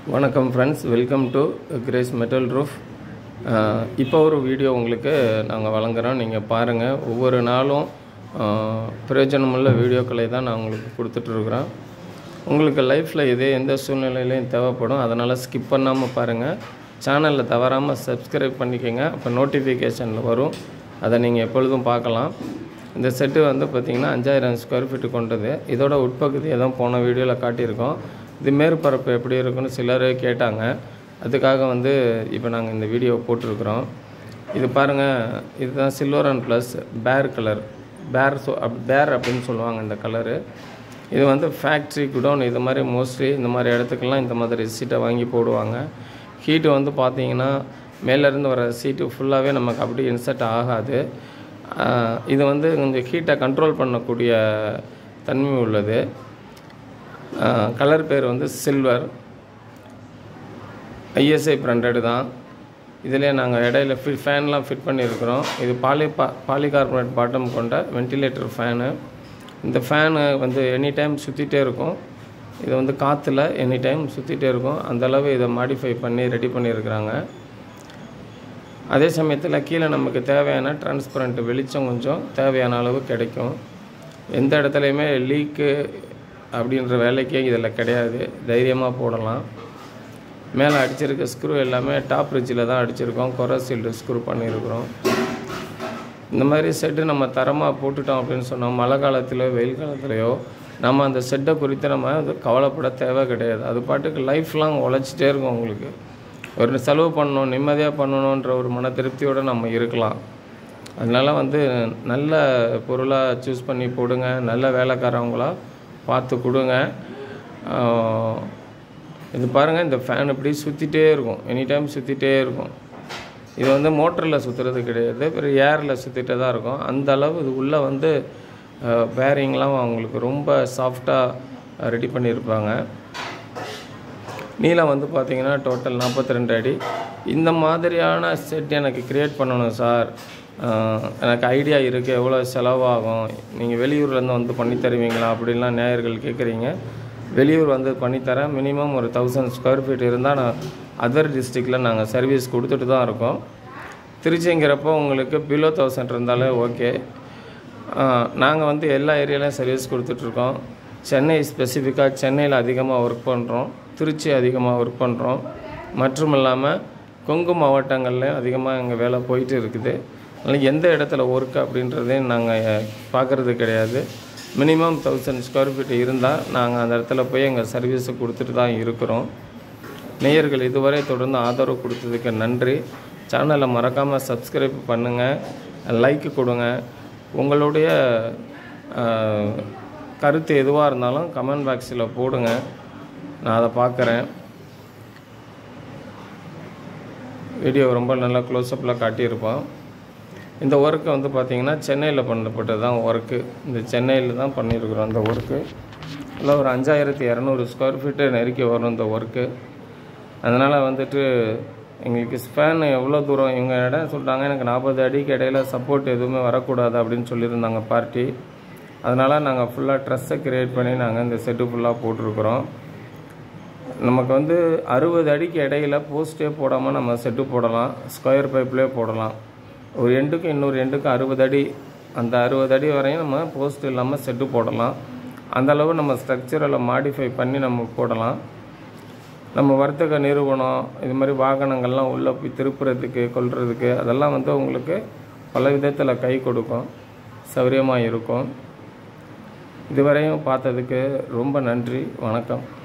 வணக்கம் friends welcome to Grace metal roof இப்போ ஒரு வீடியோ உங்களுக்கு நாங்கள் வழங்குறோம் நீங்கள் பாருங்கள் ஒவ்வொரு நாளும் ஆஹ், பிரயோஜனமுள்ள வீடியோக்களை தான் நான் உங்களுக்கு கொடுத்துட்ருக்குறோம் உங்களுக்கு லைஃப்பில் இதே எந்த சூழ்நிலையிலையும் தேவைப்படும் அதனால் ஸ்கிப் பண்ணாமல் பாருங்கள் சேனலில் தவறாமல் சப்ஸ்கிரைப் பண்ணிக்கோங்க அப்போ நோட்டிஃபிகேஷனில் வரும் அதை நீங்கள் எப்பொழுதும் பார்க்கலாம் இந்த செட்டு வந்து பார்த்திங்கன்னா அஞ்சாயிரம் ஸ்கொயர் ஃபீட்டு கொண்டது இதோட உட்பகுதியை தான் போன வீடியோவில் காட்டியிருக்கோம் இது மேற்பரப்பு எப்படி இருக்குன்னு சிலர் கேட்டாங்க அதுக்காக வந்து இப்போ நாங்கள் இந்த வீடியோ போட்டிருக்கிறோம் இது பாருங்கள் இதுதான் சில்வர் அண்ட் ப்ளஸ் பேர் கலர் பேர் சொ அப் பேர் அப்படின்னு சொல்லுவாங்க இந்த கலரு இது வந்து ஃபேக்ட்ரி குடோன் இது மாதிரி மோஸ்ட்லி இந்த மாதிரி இடத்துக்கெல்லாம் இந்த மாதிரி சீட்டை வாங்கி போடுவாங்க ஹீட்டு வந்து பார்த்தீங்கன்னா மேலேருந்து வர சீட்டு ஃபுல்லாகவே நமக்கு அப்படியே இன்சர்ட் ஆகாது ஆஹ் இது வந்து கொஞ்சம் ஹீட்டை கண்ட்ரோல் பண்ணக்கூடிய தன்மை உள்ளது கலர் பேர் வந்து சில்வர் ஐஎஸ்ஐ பிராண்டட் தான் இதிலே நாங்கள் இடையில ஃபிட் ஃபேன்லாம் ஃபிட் பண்ணியிருக்கிறோம் இது பாலி பா பாலிகார்பனேட் பாட்டம் கொண்ட வென்டிலேட்டர் ஃபேனு இந்த ஃபேனு வந்து எனி டைம் சுற்றிட்டே இருக்கும் இது வந்து காற்றுல எனி டைம் சுற்றிட்டே இருக்கும் அந்த அளவு இதை மாடிஃபை பண்ணி ரெடி பண்ணியிருக்கிறாங்க அதே சமயத்தில் கீழே நமக்கு தேவையான டிரான்ஸ்பரண்ட் வெளிச்சம் கொஞ்சம் தேவையான அளவு கிடைக்கும் எந்த இடத்துலையுமே லீக்கு அப்படின்ற வேலைக்கே இதில் கிடையாது தைரியமாக போடலாம் மேலே அடிச்சிருக்க ஸ்க்ரூ எல்லாமே டாப் ரிட்ஜில் தான் அடிச்சிருக்கோம் கொர சீல்டு ஸ்க்ரூ பண்ணியிருக்கிறோம் இந்த மாதிரி செட்டு நம்ம தரமாக போட்டுட்டோம் அப்படின்னு சொன்னோம் மழை காலத்திலோ வெயில் காலத்துலையோ நம்ம அந்த செட்டை குறித்து நம்ம அது கவலைப்பட தேவை கிடையாது அது பாட்டுக்கு லைஃப் லாங் உழைச்சிட்டே இருக்கும் உங்களுக்கு ஒரு செலவு பண்ணணும் நிம்மதியாக பண்ணணுன்ற ஒரு மன திருப்தியோடு நம்ம இருக்கலாம் அதனால் வந்து நல்ல பொருளாக சூஸ் பண்ணி போடுங்க நல்ல வேலைக்காரவங்களா பார்த்து கொடுங்க ஆஹ் இது பாருங்கள் இந்த ஃபேன் இப்படி சுற்றிட்டே இருக்கும் எனி டைம் சுற்றிட்டே இருக்கும் இது வந்து மோட்டரில் சுற்றுறது கிடையாது வெறும் ஏரில் சுற்றிட்டே தான் இருக்கும் அந்த அளவு இது உள்ளே வந்து பேரிங்லாம் அவங்களுக்கு ரொம்ப சாஃப்டாக ரெடி பண்ணியிருப்பாங்க நீளம் வந்து பார்த்தீங்கன்னா டோட்டல் நாற்பத்தி ரெண்டு அடி இந்த மாதிரியான செட் எனக்கு க்ரியேட் பண்ணணும் சார் ஆஹ் எனக்கு ஐடியா இருக்குது எவ்வளோ செலவாகும் நீங்கள் வெளியூர்லேருந்து வந்து பண்ணி தருவீங்களா அப்படின்லாம் நேயர்கள் கேட்குறீங்க வெளியூர் வந்து பண்ணித்தரேன் மினிமம் ஒரு தௌசண்ட் ஸ்கொயர் ஃபீட் இருந்தால் நான் அதர் டிஸ்ட்ரிக்டில் நாங்கள் சர்வீஸ் கொடுத்துட்டு தான் இருக்கோம் திருச்சிங்கிறப்போ உங்களுக்கு பிலோ தௌசண்ட் இருந்தாலே ஓகே நாங்கள் வந்து எல்லா ஏரியாலையும் சர்வீஸ் கொடுத்துட்ருக்கோம் சென்னை ஸ்பெசிஃபிக்காக சென்னையில் அதிகமாக ஒர்க் பண்ணுறோம் திருச்சி அதிகமாக ஒர்க் பண்ணுறோம் மற்றும் இல்லாமல் கொங்கு மாவட்டங்கள்லையும் அதிகமாக எங்கள் வேலை போயிட்டு இருக்குது அதனால் எந்த இடத்துல ஒர்க் அப்படின்றதையும் நாங்கள் பார்க்குறது கிடையாது மினிமம் தௌசண்ட் ஸ்கொயர் ஃபீட் இருந்தால் நாங்கள் அந்த இடத்துல போய் எங்கள் சர்வீஸை கொடுத்துட்டு தான் இருக்கிறோம் நேயர்கள் இதுவரை தொடர்ந்து ஆதரவு கொடுத்ததுக்கு நன்றி சேனலை மறக்காமல் சப்ஸ்கிரைப் பண்ணுங்கள் லைக் கொடுங்க உங்களுடைய ஆஹ், கருத்து எதுவாக இருந்தாலும் கமெண்ட் பாக்ஸில் போடுங்க நான் அதை பார்க்குறேன் வீடியோ ரொம்ப நல்லா க்ளோஸ்அப்பில் காட்டியிருப்போம் இந்த ஒர்க்கை வந்து பார்த்திங்கன்னா சென்னையில் பண்ணப்பட்டது தான் ஒர்க்கு இந்த சென்னையில் தான் பண்ணியிருக்கிறோம் அந்த ஒர்க்கு இல்லை ஒரு அஞ்சாயிரத்தி இரநூறு ஸ்கொயர் ஃபீட்டு நெருக்கி வரும் இந்த ஒர்க்கு அதனால் வந்துட்டு எங்களுக்கு ஸ்பேன் எவ்வளோ தூரம் இவங்க இடம் சொல்லிட்டாங்க எனக்கு நாற்பது அடிக்கு இடையில சப்போர்ட் எதுவுமே வரக்கூடாது அப்படின்னு சொல்லியிருந்தாங்க பார்ட்டி அதனால் நாங்கள் ஃபுல்லாக ட்ரெஸ்ஸை கிரியேட் பண்ணி நாங்கள் இந்த செட்டு ஃபுல்லாக போட்டிருக்கிறோம் நமக்கு வந்து அறுபது அடிக்கு இடையில போஸ்ட்டே போடாமல் நம்ம செட்டு போடலாம் ஸ்கொயர் பைப்லேயே போடலாம் ஒரு எண்டுக்கும் இன்னொரு எண்டுக்கும் அறுபது அடி அந்த அறுபது அடி வரையும் நம்ம போஸ்ட் இல்லாமல் செட்டு போடலாம் அந்த அளவு நம்ம ஸ்ட்ரக்சரில் மாடிஃபை பண்ணி நம்ம போடலாம் நம்ம வர்த்தக நிறுவனம் இது மாதிரி வாகனங்கள்லாம் உள்ளே போய் திருப்புறதுக்கு கொல்றதுக்கு அதெல்லாம் வந்து உங்களுக்கு பல விதத்தில் கை கொடுக்கும் சௌரியமாக இருக்கும் இதுவரையும் பார்த்ததுக்கு ரொம்ப நன்றி வணக்கம்